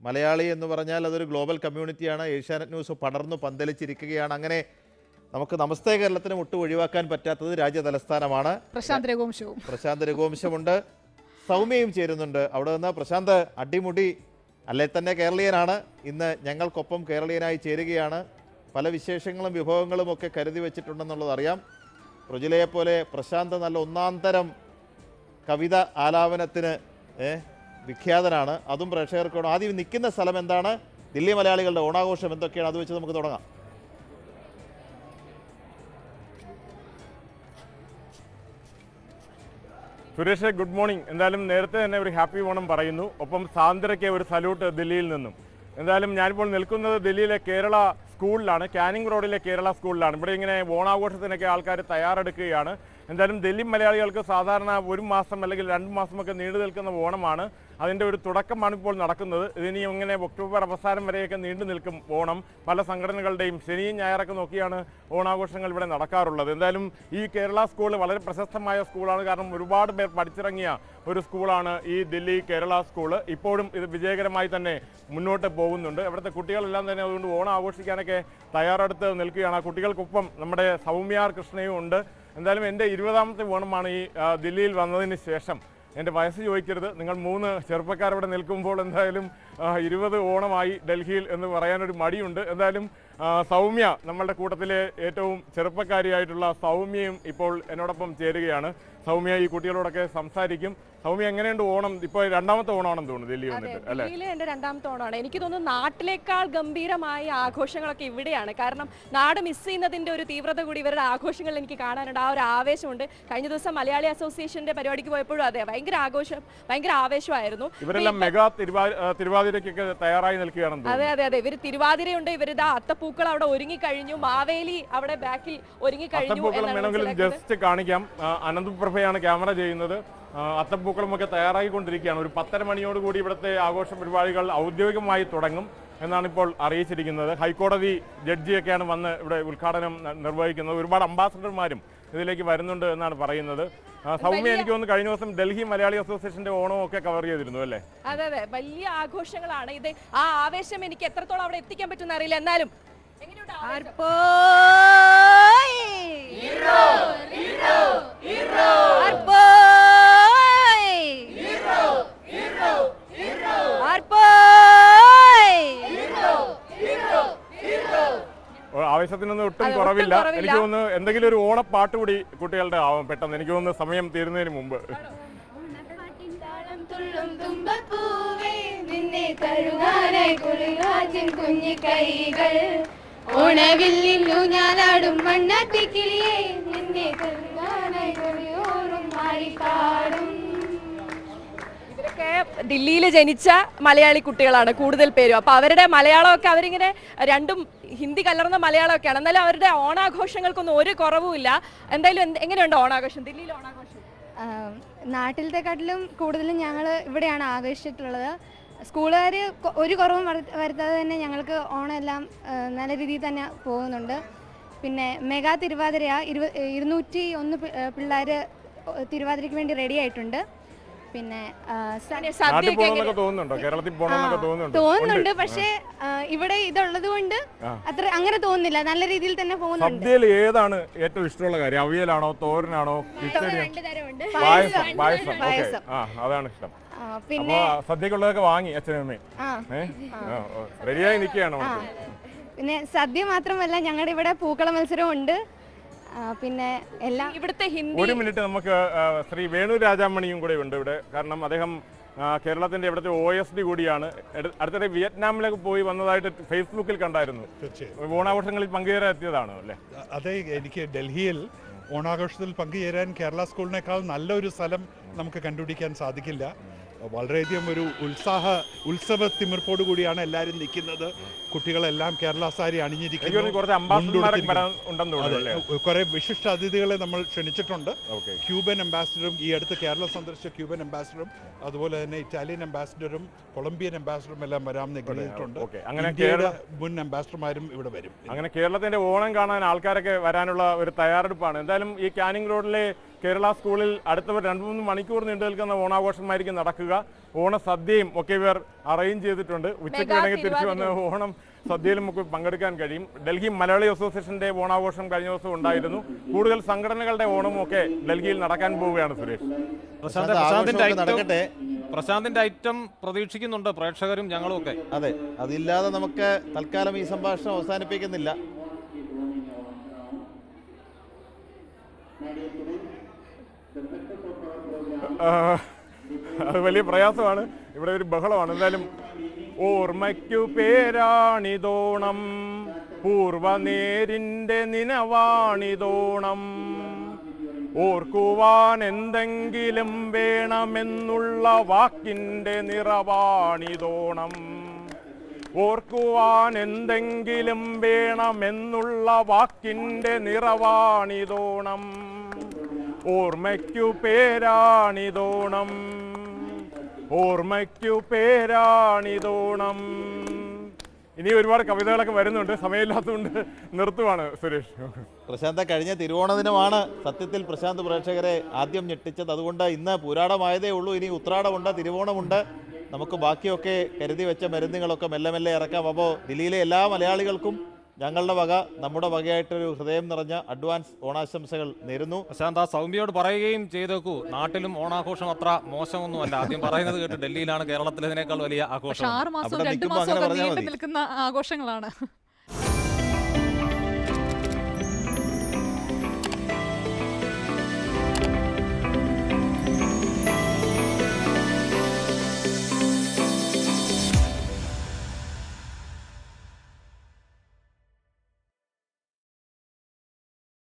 മലയാളി എന്ന് പറഞ്ഞാൽ അതൊരു ഗ്ലോബൽ കമ്മ്യൂണിറ്റിയാണ് ഏഷ്യാനെറ്റ് ന്യൂസ് പടർന്നു പന്തലിച്ചിരിക്കുകയാണ് അങ്ങനെ നമുക്ക് നമസ്തേ കേരളത്തിന് ഒട്ടും ഒഴിവാക്കാൻ പറ്റാത്തത് രാജ്യ തലസ്ഥാനമാണ് പ്രശാന്ത് രഘുവംശവും പ്രശാന്ത് രഘുവംശമുണ്ട് സൗമ്യയും ചേരുന്നുണ്ട് അവിടെ നിന്ന് പ്രശാന്ത് അടിമുടി അല്ലെ തന്നെ കേരളീയനാണ് ഇന്ന് ഞങ്ങൾക്കൊപ്പം കേരളീയനായി ചേരുകയാണ് പല വിശേഷങ്ങളും വിഭവങ്ങളും ഒക്കെ കരുതി വെച്ചിട്ടുണ്ടെന്നുള്ളത് അറിയാം റുജിലയെ പോലെ പ്രശാന്ത് നല്ല ഒന്നാം തരം കവിത ആലാപനത്തിന് ഏ, വിഖ്യാതനാണ് അതും പ്രേക്ഷകർക്ക് വേണം ആദ്യം നിൽക്കുന്ന സ്ഥലം എന്താണ് ദില്ലി മലയാളികളുടെ ഓണാഘോഷം എന്തൊക്കെയാണ് അത് വെച്ച് നമുക്ക് തുടങ്ങാം സുരേഷ് ഗുഡ് മോർണിംഗ് എന്തായാലും നേരത്തെ തന്നെ ഒരു ഹാപ്പി ഓണം പറയുന്നു ഒപ്പം സാന്ദ്രയ്ക്ക് ഒരു സല്യൂട്ട് ദില്ലിയിൽ നിന്നും എന്തായാലും ഞാനിപ്പോൾ നിൽക്കുന്നത് ദില്ലിയിലെ കേരള സ്കൂളിലാണ് കാനിങ് റോഡിലെ കേരള സ്കൂളിലാണ് ഇവിടെ ഇങ്ങനെ ഓണാഘോഷത്തിനൊക്കെ ആൾക്കാർ തയ്യാറെടുക്കുകയാണ് എന്തായാലും ദില്ലി മലയാളികൾക്ക് സാധാരണ ഒരു മാസം അല്ലെങ്കിൽ രണ്ട് മാസമൊക്കെ നീണ്ടു നിൽക്കുന്ന ഓണമാണ് അതിൻ്റെ ഒരു തുടക്കമാണ് ഇപ്പോൾ നടക്കുന്നത് ഇതിനി ഇങ്ങനെ ഒക്ടോബർ അവസാനം വരെയൊക്കെ നീണ്ടു നിൽക്കും ഓണം പല സംഘടനകളുടെയും ശനിയും ഞായറൊക്കെ നോക്കിയാണ് ഓണാഘോഷങ്ങൾ ഇവിടെ നടക്കാറുള്ളത് എന്തായാലും ഈ കേരള സ്കൂൾ വളരെ പ്രശസ്തമായ സ്കൂളാണ് കാരണം ഒരുപാട് പേർ പഠിച്ചിറങ്ങിയ ഒരു സ്കൂളാണ് ഈ ദില്ലി കേരള സ്കൂള് ഇപ്പോഴും ഇത് വിജയകരമായി തന്നെ മുന്നോട്ട് പോകുന്നുണ്ട് ഇവിടുത്തെ കുട്ടികളെല്ലാം തന്നെ അതുകൊണ്ട് ഓണം ആഘോഷിക്കാനൊക്കെ തയ്യാറെടുത്ത് നിൽക്കുകയാണ് ആ കുട്ടികൾക്കൊപ്പം നമ്മുടെ സൗമ്യാർ കൃഷ്ണയും ഉണ്ട് എന്തായാലും എൻ്റെ ഇരുപതാമത്തെ ഓണമാണ് ഈ ആ, ദില്ലിയിൽ വന്നതിന് ശേഷം എൻ്റെ വയസ്സ് ചോദിക്കരുത് നിങ്ങൾ മൂന്ന് ചെറുപ്പക്കാർ ഇവിടെ നിൽക്കുമ്പോൾ എന്തായാലും ആ, ഇരുപത് ഓണമായി ഡൽഹിയിൽ എന്ന് പറയാനൊരു മടിയുണ്ട് എന്തായാലും ആ, സൗമ്യ നമ്മളുടെ കൂട്ടത്തിലെ ഏറ്റവും ചെറുപ്പക്കാരിയായിട്ടുള്ള സൗമ്യയും ഇപ്പോൾ എന്നോടൊപ്പം ചേരുകയാണ് സൗമ്യ ഈ കുട്ടികളോടൊക്കെ സംസാരിക്കും സൗമ്യ എങ്ങനെയുണ്ട് ഓണം ഇപ്പോൾ രണ്ടാമത്തെ ഓണമാണെന്ന് തോന്നുന്നു ദില്ലി അതെ വന്നിട്ട് അല്ലേ ദില്ലിയിലെ എൻ്റെ രണ്ടാമത്തെ ഓണമാണ് എനിക്ക് തോന്നുന്നു നാട്ടിലേക്കാൾ ഗംഭീരമായ ആഘോഷങ്ങളൊക്കെ ഇവിടെയാണ് കാരണം നാട് മിസ് ചെയ്യുന്നതിന്റെ ഒരു തീവ്രത കൂടി ഇവരുടെ ആഘോഷങ്ങളിൽ എനിക്ക് കാണാനുണ്ട് ആ ഒരു ആവേശമുണ്ട് കഴിഞ്ഞ ദിവസം മലയാളി അസോസിയേഷന്റെ പരിപാടിക്ക് പോയപ്പോഴും അതെ ഭയങ്കര ആഘോഷം ഭയങ്കര ആവേശമായിരുന്നു ഇവരെല്ലാം മെഗാ തിരുവാ ആ, തിരുവാതിരയ്ക്കൊക്കെ തയ്യാറായി നിൽക്കുകയാണെന്ന് അതെ തോന്നുന്നു അതെ അതെ ഇവർ തിരുവാതിരയുണ്ട് ഇവരിതാ അത്തപ്പൂക്കൾ അവിടെ ഒരുങ്ങി കഴിഞ്ഞു മാവേലി അവിടെ ബാക്കിൽ ഒരുങ്ങി കഴിഞ്ഞു അത്തപ്പൂക്കളം എന്നാണ് വേണമെങ്കിൽ മനസ്സിലാക്കുന്നത്. ജസ്റ്റ് കാണിക്കാം ആ, അനന്തപ്രഭയാണ് ക്യാമറ ചെയ്യുന്നത് ആ, അത്തപ്പൂക്കളമൊക്കെ തയ്യാറായിക്കൊണ്ടിരിക്കുകയാണ് ഒരു പത്തര മണിയോടുകൂടി ഇവിടുത്തെ ആഘോഷ പരിപാടികൾ ഔദ്യോഗികമായി തുടങ്ങും എന്നാണ് ഇപ്പോൾ അറിയിച്ചിരിക്കുന്നത് ഹൈക്കോടതി ജഡ്ജിയൊക്കെയാണ് വന്ന് ഇവിടെ ഉദ്ഘാടനം ന- നിർവഹിക്കുന്നത് ഒരുപാട് അംബാസഡർമാരും ഇതിലേക്ക് വരുന്നുണ്ട് എന്നാണ് പറയുന്നത് ആ, സൗമ്യ എനിക്ക് തോന്നുന്നു കഴിഞ്ഞ ദിവസം ഡൽഹി മലയാളി അസോസിയേഷന്റെ ഓണവും ഒക്കെ കവർ ചെയ്തിരുന്നു അല്ലേ അതെ അതെ വലിയ ആഘോഷങ്ങളാണ് ഇത് ആ ആവേശം എനിക്ക് എത്രത്തോളം അവിടെ എത്തിക്കാൻ പറ്റുന്ന അറിയില്ല എന്നാലും എങ്ങനെയുണ്ട് ആവേശം? ഓ, ആവേശത്തിനൊന്നും ഒട്ടും അതെ, ഒട്ടും കുറവില്ല കുറവില്ല. എനിക്ക് തോന്നുന്നു എന്തെങ്കിലും ഒരു ഓണപ്പാട്ട് കൂടി കുട്ടികളുടെ ആവും പെട്ടെന്ന് എനിക്ക് തോന്നുന്നു സമയം തീരുന്നതിന് മുമ്പ് താളം തുള്ളും തുമ്പപ്പൂവേ നിന്നെ കഴുകാനായി കുറുകാറ്റിൻ കുഞ്ഞു കൈകൾ ഓണവില്ലില്ലു ഞാനാടും മണ്ണാത്തിക്കിളിയെ നിന്നെ കഴുകാനായി കുറിയോറും മാറിക്കാടും ഇവരൊക്കെ ദില്ലിയിൽ ജനിച്ച മലയാളി കുട്ടികളാണ് കൂടുതൽ പേരും അപ്പൊ അവരുടെ മലയാളമൊക്കെ അവരിങ്ങനെ രണ്ടും ഹിന്ദി കലർന്ന മലയാളമൊക്കെയാണ് എന്നാലും അവരുടെ ഓണാഘോഷങ്ങൾക്കൊന്നും ഒരു കുറവുമില്ല എന്തായാലും എന്ത്- എങ്ങനെയുണ്ട് ഓണാഘോഷം ദില്ലിയിൽ ഓണാഘോഷം നാട്ടിലത്തെക്കാട്ടിലും കൂടുതലും ഞങ്ങൾ ഇവിടെയാണ് ആഘോഷിച്ചിട്ടുള്ളത് സ്കൂളുകാർ ഒരു കുറവും വരു- വരുത്താതെ തന്നെ ഞങ്ങൾക്ക് ഓണം എല്ലാം ആ, നല്ല രീതിയിൽ തന്നെ പോകുന്നുണ്ട് പിന്നെ മെഗാ തിരുവാതിര ഇരുപ ഇരുന്നൂറ്റി ഒന്ന് പിള്ളേർ തിരുവാതിരയ്ക്ക് വേണ്ടി റെഡി ആയിട്ടുണ്ട് പിന്നെ ആ, സ- പിന്നെ നാട്ടിൽ സദ്യയൊക്കെ എങ്ങനെ പോകണമെന്നൊക്കെ തോന്നുന്നുണ്ടോ കേരളത്തിൽ പോകണമെന്നൊക്കെ തോന്നുന്നുണ്ടോ തോന്നുന്നുണ്ട് ഉണ്ട്. പക്ഷേ ആ, ഇവിടെ ഇതുള്ളത് കൊണ്ട് ആ. അത്ര അങ്ങനെ തോന്നുന്നില്ല നല്ല രീതിയിൽ തന്നെ പോകുന്നുണ്ട് സദ്യയിൽ ഏതാണ് ഏറ്റവും ഇഷ്ടമുള്ള കാര്യം അവിയലാണോ തോരനാണോ കിച്ചടിയാണോ രണ്ട് തരമുണ്ട് പായസം പായസം ഓക്കെ പായസം. ആ അതാണ് ഇഷ്ടം ആ, അപ്പൊ പിന്നെ സദ്യക്കുള്ളതൊക്കെ വാങ്ങി അച്ഛനും അമ്മയും ആ ഏഹ് റെഡിയായി നിൽക്കുകയാണോ ആ പിന്നെ സദ്യ മാത്രമല്ല ഞങ്ങളുടെ ഇവിടെ പൂക്കള മത്സരം ഉണ്ട് ആ, പിന്നെ എല്ലാം ഇവിടുത്തെ ഹിന്ദി ഒരു മിനിറ്റ് നമുക്ക് ആ, ശ്രീ വേണു രാജാമണിയും കൂടെ ഉണ്ട് ഇവിടെ കാരണം അദ്ദേഹം ആ, കേരളത്തിന്റെ ഇവിടുത്തെ ഒ എസ് ഡി കൂടിയാണ് എടു- അടുത്തിടെ വിയറ്റ്നാമിലൊക്കെ പോയി വന്നതായിട്ട് ഫേസ്ബുക്കിൽ കണ്ടായിരുന്നു തീർച്ചയായും ഓണാഘോഷങ്ങളിൽ പങ്കുചേരാൻ എത്തിയതാണ് അല്ലേ അതെ എനിക്ക് ഡൽഹിയിൽ ഓണാഘോഷത്തിൽ പങ്കുചേരാൻ കേരള സ്കൂളിനേക്കാൾ നല്ലൊരു സ്ഥലം നമുക്ക് കണ്ടുപിടിക്കാൻ സാധിക്കില്ല വളരെയധികം ഒരു ഉത്സാഹ ഉത്സവ തിമിർപ്പോടു കൂടിയാണ് എല്ലാവരും നിൽക്കുന്നത് കുട്ടികളെല്ലാം കേരള സാരി എനിക്ക് അണിഞ്ഞിരിക്കുന്നു തോന്നുന്നു കുറച്ച് അംബാസഡർമാരൊക്കെ മുണ്ടുടുത്തിരിക്കുന്നു. വരാൻ ഉണ്ടെന്ന് തോന്നുന്നു അല്ലേ അതെ കുറെ വിശിഷ്ട അതിഥികളെ നമ്മൾ ക്ഷണിച്ചിട്ടുണ്ട് ഓക്കെ ക്യൂബൻ അംബാസിഡറും ഈ അടുത്ത് കേരളം സന്ദർശിച്ച ക്യൂബൻ അംബാസിഡറും അതുപോലെ തന്നെ ഇറ്റാലിയൻ അംബാസിഡറും കൊളംബിയൻ അംബാസിഡറും എല്ലാം വരാമെന്ന് എഴുതിയിട്ടുണ്ട് ഓക്കെ അങ്ങനെ ഇന്ത്യയുടെ മുൻ അംബാസിഡർമാരും ഇവിടെ വരും അങ്ങനെ കേരളത്തിന്റെ ഓണം കാണാൻ ആൾക്കാരൊക്കെ വരാനുള്ള ഒരു തയ്യാറെടുപ്പാണ് എന്തായാലും ഈ കാനിങ് റോഡിലെ കേരള സ്കൂളിൽ അടുത്ത ഒരു രണ്ട് മൂന്ന് മണിക്കൂർ നീണ്ടു നിൽക്കുന്ന ഓണാഘോഷമായിരിക്കും നടക്കുക ഓണസദ്യയും ഒക്കെ ഇവർ അറേഞ്ച് ചെയ്തിട്ടുണ്ട് ഉച്ചയ്ക്ക് മെഗാ വേണമെങ്കിൽ തിരിച്ചു വന്ന് ഓണം സദ്യയിലും ഒക്കെ പങ്കെടുക്കാൻ കഴിയും ഡൽഹി മലയാളി അസോസിയേഷന്റെ ഓണാഘോഷം കഴിഞ്ഞ ദിവസം ഉണ്ടായിരുന്നു കൂടുതൽ സംഘടനകളുടെ ഓണവും ഒക്കെ ഡൽഹിയിൽ നടക്കാൻ പോവുകയാണ് സുരേഷ് പ്രശാന്ത് പ്രശാന്ത് പ്രശാന്തിന്റെ ആഘോഷമൊക്കെ ഐറ്റം നടക്കട്ടെ പ്രശാന്തിന്റെ ഐറ്റം പ്രതീക്ഷിക്കുന്നുണ്ട് പ്രേക്ഷകരും ഞങ്ങളും ഒക്കെ അതെ അതില്ലാതെ നമുക്ക് തൽക്കാലം ഈ സംഭാഷണം അവസാനിപ്പിക്കുന്നില്ല ആ, അത് വലിയ പ്രയാസമാണ് ഇവിടെ ഒരു ബഹളമാണ് എന്തായാലും ഓർമ്മയ്ക്കു പേരാണിതോണം പൂർവനേരിൻ്റെ നിനവാണിതോണം ഓർക്കുവാൻ എന്തെങ്കിലും വേണമെന്നുള്ള വാക്കിൻ്റെ നിറവാണിതോണം ഓർക്കുവാൻ എന്തെങ്കിലും വേണമെന്നുള്ള വാക്കിൻ്റെ നിറവാണിതോണം ഓർമ്മയ്ക്കു പേരാണിതോണം ഓർമ്മയ്ക്കു പേരാണിതോണം ഇനി ഒരുപാട് കവിതകളൊക്കെ വരുന്നുണ്ട് സമയമില്ലാത്തതുകൊണ്ട് നിർത്തുവാണ് സുരേഷ് പ്രശാന്ത കഴിഞ്ഞ തിരുവോണ ദിനമാണ് സത്യത്തിൽ പ്രശാന്ത് പ്രേക്ഷകരെ ആദ്യം ഞെട്ടിച്ചത് അതുകൊണ്ട് ഇന്ന് പുരാടമായതേ ഉള്ളൂ ഇനി ഉത്രാടമുണ്ട് തിരുവോണമുണ്ട് നമുക്ക് ബാക്കിയൊക്കെ കരുതി വെച്ച മരുന്നുകളൊക്കെ മെല്ലെ മെല്ലെ ഇറക്കാം അപ്പോൾ ദില്ലിയിലെ എല്ലാ മലയാളികൾക്കും ഞങ്ങളുടെ വക നമ്മുടെ വകയായിട്ടൊരു ഹൃദയം നിറഞ്ഞ അഡ്വാൻസ് ഓണാശംസകൾ നേരുന്നു പ്രശാന്ത് ആ സൗമ്യയോട് പറയുകയും ചെയ്തേക്കൂ നാട്ടിലും ഓണാഘോഷം അത്ര മോശമൊന്നുമല്ല ആദ്യം പറയുന്നത് കേട്ട് ഡൽഹിയിലാണ് കേരളത്തിലേതിനേക്കാൾ വലിയ പക്ഷെ ആഘോഷം ആറ് മാസവും അവിടെ രണ്ട് നിൽക്കുമ്പോ അങ്ങനെ മാസവും ഒക്കെ പറഞ്ഞാൽ നീണ്ടു മതി. നിൽക്കുന്ന ആഘോഷങ്ങളാണ്